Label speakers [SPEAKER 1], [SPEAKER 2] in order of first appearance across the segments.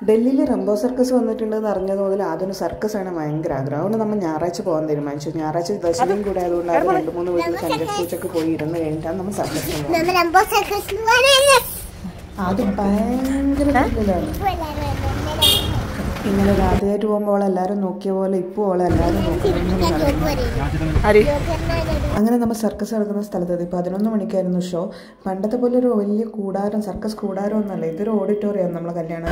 [SPEAKER 1] ഡൽഹിയിൽ റംബോ സർക്കസ് വന്നിട്ടുണ്ടെന്ന് അറിഞ്ഞത് മുതൽ ആദ്യം സർക്കസ് ആണ് ഭയങ്കര ആഗ്രഹം അതുകൊണ്ട് നമ്മൾ ഞായറാഴ്ച പോകാൻ തീരുമാനിച്ചു ഞായറാഴ്ച ദശമിയും കൂടെ ആയതുകൊണ്ട് അത് രണ്ട് മൂന്ന് വീട്ടിൽ കഞ്ചപ്പൂച്ചൊക്കെ പോയി ഇരുന്ന് കഴിഞ്ഞിട്ടാണ് നമ്മൾ സർക്കസ് പോകുന്നത്
[SPEAKER 2] നമ്മൾ അമ്പോ സർക്കസിൽ പോകാനാണ്
[SPEAKER 1] അത് ഭയങ്കര ത്രില്ലാണ് ഇന്നലെ രാത്രിയായിട്ട് പോകുമ്പോൾ എല്ലാവരും നോക്കിയ പോലെ ഇപ്പോൾ ഓളെ എല്ലാവരും നോക്കുന്നു അങ്ങനെ നമ്മൾ സർക്കസ് നടക്കുന്ന സ്ഥലത്തെത്തി പതിനൊന്ന് മണിക്കായിരുന്നു ഷോ പണ്ടത്തെ പോലെ ഒരു വലിയ കൂടാരം സർക്കസ് കൂടാരം ഒന്നല്ല ഇതൊരു ഓഡിറ്റോറിയം നമ്മളെ കല്യാണം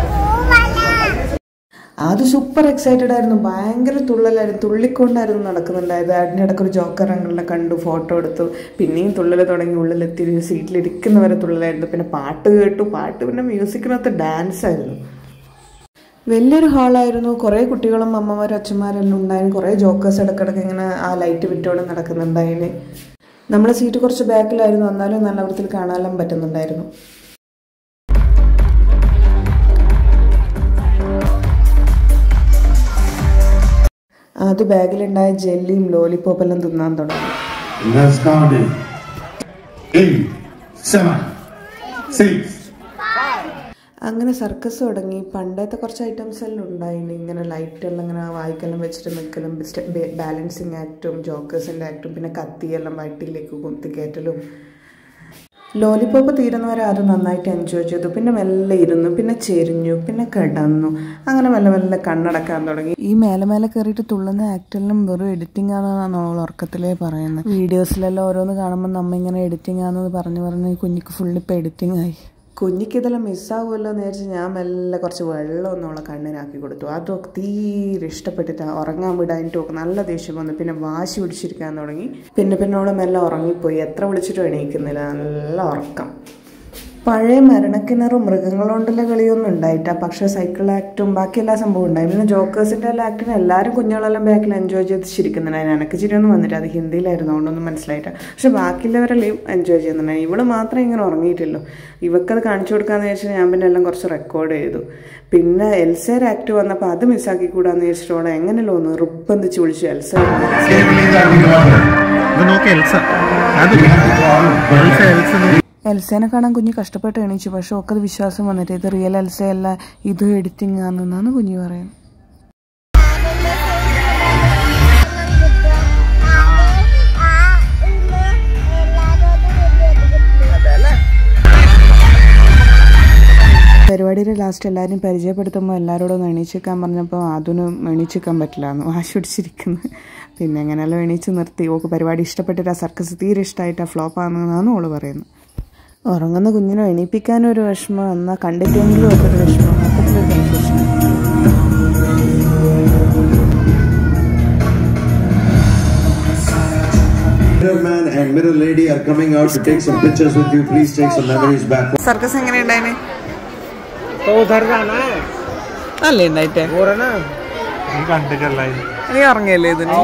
[SPEAKER 1] അത് സൂപ്പർ എക്സൈറ്റഡ് ആയിരുന്നു ഭയങ്കര തുള്ളലായിരുന്നു തുള്ളിക്കൊണ്ടായിരുന്നു നടക്കുന്നുണ്ടായത് അതിൻ്റെ ഇടയ്ക്ക് ഒരു ജോക്കർ അങ്കിളിനെ കണ്ടു ഫോട്ടോ എടുത്തു പിന്നെയും തുള്ളൽ തുടങ്ങി ഉള്ളിലെത്തി സീറ്റിലിരിക്കുന്നവരെ തുള്ളലായിരുന്നു പിന്നെ പാട്ട് കേട്ടു പാട്ട് പിന്നെ മ്യൂസിക്കിനകത്ത് ഡാൻസ് ആയിരുന്നു വലിയൊരു ഹാളായിരുന്നു കുറേ കുട്ടികളും അമ്മമാരും അച്ഛന്മാരെല്ലാം ഉണ്ടായിരുന്നു കുറേ ജോക്കേഴ്സ് ഇടക്കിടക്ക് ഇങ്ങനെ ആ ലൈറ്റ് വിറ്റോടെ നടക്കുന്നുണ്ടായിന് നമ്മുടെ സീറ്റ് കുറച്ച് ബാക്കിലായിരുന്നു എന്നാലും നല്ല വൃത്തിയിൽ കാണാനും പറ്റുന്നുണ്ടായിരുന്നു അത് ബാഗിലുണ്ടായ ജെല്ലിയും ലോലിപ്പോപ്പെല്ലാം തിന്നാൻ തുടങ്ങി
[SPEAKER 3] Let's count it. Eight, seven, six,
[SPEAKER 1] അങ്ങനെ സർക്കസ് തുടങ്ങി പണ്ടത്തെ കുറച്ച് ഐറ്റംസ് എല്ലാം ഉണ്ടായിരുന്നു ഇങ്ങനെ ലൈറ്റ് എല്ലാം ഇങ്ങനെ വായിക്കെല്ലാം വെച്ചിട്ട് നിൽക്കലും ബാലൻസിങ് ആക്റ്റും ജോക്കേഴ്സിൻ്റെ ആക്റ്റും പിന്നെ കത്തിയെല്ലാം വയറ്റിലേക്ക് കുത്തിക്കയറ്റലും ലോലിപ്പോപ്പ് തീരുന്നവരെ അത് നന്നായിട്ട് എൻജോയ് ചെയ്തു പിന്നെ മെല്ലെ ഇരുന്നു പിന്നെ ചെരിഞ്ഞു പിന്നെ കിടന്നു അങ്ങനെ മെല്ലെ മെല്ലെ കണ്ണടക്കാൻ തുടങ്ങി ഈ മേലെ മേലെ കയറിയിട്ട് തുള്ളുന്ന ആക്ടെല്ലാം വെറും എഡിറ്റിംഗ് ആണെന്നാണ് നമ്മൾ ഉറക്കത്തിലേ പറയുന്നത് വീഡിയോസിലെല്ലാം ഓരോന്ന് കാണുമ്പോൾ നമ്മ ഇങ്ങനെ എഡിറ്റിംഗ് ആണെന്ന് പറഞ്ഞു പറഞ്ഞ് ഈ കുഞ്ഞിക്ക് ഫുള്ള് ഇപ്പം എഡിറ്റിംഗ് ആയി കുഞ്ഞിക്ക് ഇതെല്ലാം മിസ്സാവുമല്ലോ എന്ന് വിചാരിച്ച് ഞാൻ മെല്ലെ കുറച്ച് വെള്ളം ഒന്നും അവളെ കണ്ണിനാക്കി കൊടുത്തു അതൊക്കെ തീരെ ഇഷ്ടപ്പെട്ടിട്ട് ഉറങ്ങാൻ വിടാനായിട്ട് ഒക്കെ നല്ല ദേഷ്യം വന്നു പിന്നെ വാശി പിടിച്ചിരിക്കാൻ തുടങ്ങി പിന്നെ പിന്നെ അവള് മെല്ലെ ഉറങ്ങിപ്പോയി എത്ര വിളിച്ചിട്ടും എണീക്കുന്നില്ല നല്ല ഉറക്കം പഴയ മരണക്കിണറും മൃഗങ്ങളുകൊണ്ടുള്ള കളിയൊന്നും ഉണ്ടായിട്ട പക്ഷേ സൈക്കിൾ ആക്റ്റും ബാക്കി എല്ലാ സംഭവം ഉണ്ടായി പിന്നെ ജോക്കേഴ്സിൻ്റെ എല്ലാ ആക്ടിനും എല്ലാവരും കുഞ്ഞുങ്ങളെല്ലാം ബാക്കിൽ എൻജോയ് ചെയ്ത് ചിരിക്കുന്നുണ്ടായിരുന്നു എനിക്ക് ചിരിയൊന്നും വന്നിട്ട് അത് ഹിന്ദിയിലായിരുന്നു അതുകൊണ്ടൊന്നും മനസ്സിലായിട്ട പക്ഷെ ബാക്കിയുള്ളവരെല്ലാം എൻജോയ് ചെയ്യുന്നുണ്ടായി ഇവള് മാത്രം ഇങ്ങനെ ഉറങ്ങിയിട്ടില്ലോ ഇവക്കത് കാണിച്ചു കൊടുക്കാന്ന് വെച്ചാൽ ഞാൻ പിന്നെ എല്ലാം കുറച്ച് റെക്കോർഡ് ചെയ്തു പിന്നെ എൽസേർ ആക്ട് വന്നപ്പോൾ അത് മിസ്സാക്കി കൂടാന്ന് വെച്ചിട്ട് അവളെ എങ്ങനെയല്ലോ നിർബന്ധിച്ച് വിളിച്ചു എൽസേർ
[SPEAKER 4] ഇത് നോക്കി എൽസ അത് എൽസ എൽസ
[SPEAKER 1] എൽസേനെ കാണാൻ കുഞ്ഞ് കഷ്ടപ്പെട്ട് എണീച്ചു പക്ഷെ ഒക്കെ വിശ്വാസം വന്നിട്ട് ഇത് റിയൽ എൽസയല്ല ഇത് എഡിറ്റിംഗ് ആണെന്നാണ് കുഞ്ഞ് പറയുന്നത് പരിപാടിയുടെ ലാസ്റ്റ് എല്ലാവരും പരിചയപ്പെടുത്തുമ്പോൾ എല്ലാവരോടും ഒന്ന് എണീച്ചിക്കാൻ പറഞ്ഞപ്പോൾ അതിന് എണീച്ചിക്കാൻ പറ്റില്ല എന്ന് വാശി പിടിച്ചിരിക്കുന്നു പിന്നെ എങ്ങനെയല്ലോ എണീച്ച് നിർത്തി ഓക്ക് പരിപാടി ഇഷ്ടപ്പെട്ടിട്ട് ആ സർക്കസ് തീരെ ഇഷ്ടമായിട്ട് ഫ്ലോപ്പ് ആണെന്നാണ് ഓള് പറയുന്നത് ഉറങ്ങുന്ന കുഞ്ഞിനെ എണീപ്പിക്കാനും ഒരു വിഷമം എന്നാൽ കണ്ടിട്ടെങ്കിലും ഒക്കെ ഒരു വിഷമം മൊത്തത്തിലൊരു confusion
[SPEAKER 5] Mirror man and mirror lady are coming out to take some pictures with you. Please take some memories back.
[SPEAKER 1] Circus എങ്ങനെയുണ്ടായിന്
[SPEAKER 6] तो उधर जाना है
[SPEAKER 1] അല്ലേ ഉണ്ടായിട്ടേ
[SPEAKER 6] और है ना
[SPEAKER 4] നീ കണ്ടിട്ടല്ല
[SPEAKER 1] നീ ഉറങ്ങിയല്ലേ ഇതിന്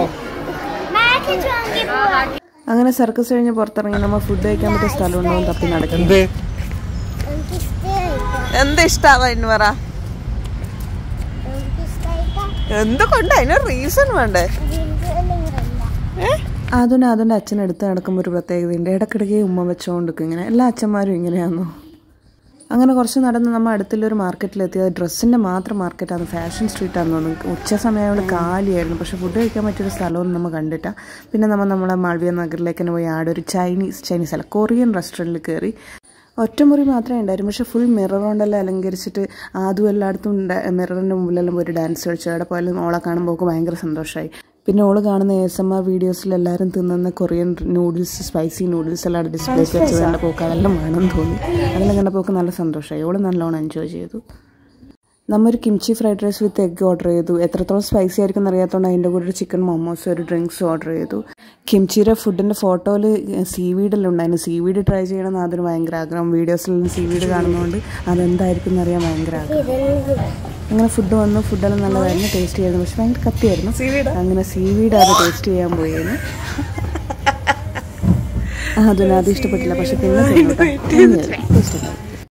[SPEAKER 1] അങ്ങനെ സർക്കസ് കഴിഞ്ഞ് പുറത്തിറങ്ങി നമ്മൾ ഫുഡ് കഴിക്കാൻ പറ്റിയ സ്ഥലം ഉണ്ടോ എന്ന് തപ്പി നടക്കുന്നത് എന്താ ഇഷ്ടാവാ പറ എന്തൊക്കെ അതിനൊരു റീസൺ വേണ്ടേ അതിന് അതിൻ്റെ അച്ഛൻ എടുത്ത് നടക്കുമ്പോൾ ഒരു പ്രത്യേകതയുണ്ട് ഇടയ്ക്കിടയ്ക്ക് ഉമ്മ വെച്ചുകൊണ്ടിരിക്കും ഇങ്ങനെ എല്ലാ അച്ഛന്മാരും ഇങ്ങനെയാണോ അങ്ങനെ കുറച്ച് നടന്ന് നമ്മൾ അടുത്തുള്ളൊരു മാർക്കറ്റിലെത്തി അത് ഡ്രസ്സിൻ്റെ മാത്രം മാർക്കറ്റാണ് ഫാഷൻ സ്ട്രീറ്റാണെന്ന് തോന്നുന്നു ഉച്ച സമയങ്ങളിൽ കാലിയായിരുന്നു പക്ഷെ ഫുഡ് കഴിക്കാൻ പറ്റിയൊരു സ്ഥലമൊന്നും നമ്മൾ കണ്ടിട്ട പിന്നെ നമ്മൾ നമ്മളെ മാൾവിയ നഗറിലേക്ക് തന്നെ പോയി ആടെ ഒരു ചൈനീസ് ചൈനീസ് അല്ല കൊറിയൻ റെസ്റ്റോറൻറ്റിൽ കയറി ഒറ്റമുറി മാത്രമേ ഉണ്ടായിരുന്നു പക്ഷെ ഫുൾ മിറർ കൊണ്ടെല്ലാം അലങ്കരിച്ചിട്ട് ആദ്യം എല്ലായിടത്തും മിററിൻ്റെ മുമ്പിലെല്ലാം പോയിട്ട് ഡാൻസ് കളിച്ചു അവിടെ പോയാലും ഓളെ കാണുമ്പോൾ ഒക്കെ ഭയങ്കര സന്തോഷമായി പിന്നെ ഓള് കാണുന്ന എസ് എം ആർ വീഡിയോസിൽ എല്ലാവരും തിന്നുന്ന കൊറിയൻ നൂഡിൽസ് സ്പൈസി നൂഡിൽസ് എല്ലാം ഡിസ്പ്ലേക്ക് വെച്ച് കണ്ടപ്പോൾ അതെല്ലാം വേണമെന്ന് തോന്നി അതെല്ലാം കണ്ടപ്പോൾ നല്ല സന്തോഷമായി ഓള് നല്ലോണം എൻജോയ് ചെയ്തു നമ്മൊരു kimchi fried rice with egg order ചെയ്തു എത്രത്തോളം സ്പൈസി ആയിരിക്കും എന്നറിയാത്തതുകൊണ്ട് അതിൻ്റെ കൂടെ ഒരു ചിക്കൻ മൊമോസ് ഒരു ഡ്രിങ്ക്സ് ഓർഡർ ചെയ്തു കിംച്ചിയുടെ ഫുഡിൻ്റെ ഫോട്ടോയിൽ സീ വീഡെല്ലാം ഉണ്ടായിരുന്നു സീ വീഡ് ട്രൈ ചെയ്യണമെന്ന് അതിന് ഭയങ്കര ആഗ്രഹം വീഡിയോസിലെല്ലാം സീ വീഡ് കാണുന്നതുകൊണ്ട് അതെന്തായിരിക്കും എന്നറിയാൻ ഭയങ്കര ആഗ്രഹം അങ്ങനെ ഫുഡ് വന്നു ഫുഡെല്ലാം നല്ലതായിരുന്നു ടേസ്റ്റ് ചെയ്യായിരുന്നു പക്ഷെ ഭയങ്കര കത്തിയായിരുന്നു അങ്ങനെ സീ വീഡ് അത് ടേസ്റ്റ് ചെയ്യാൻ പോയേന് അതിന് അത് ഇഷ്ടപ്പെട്ടില്ല പക്ഷെ പിന്നെ ടേസ്റ്റ് ഉണ്ടായി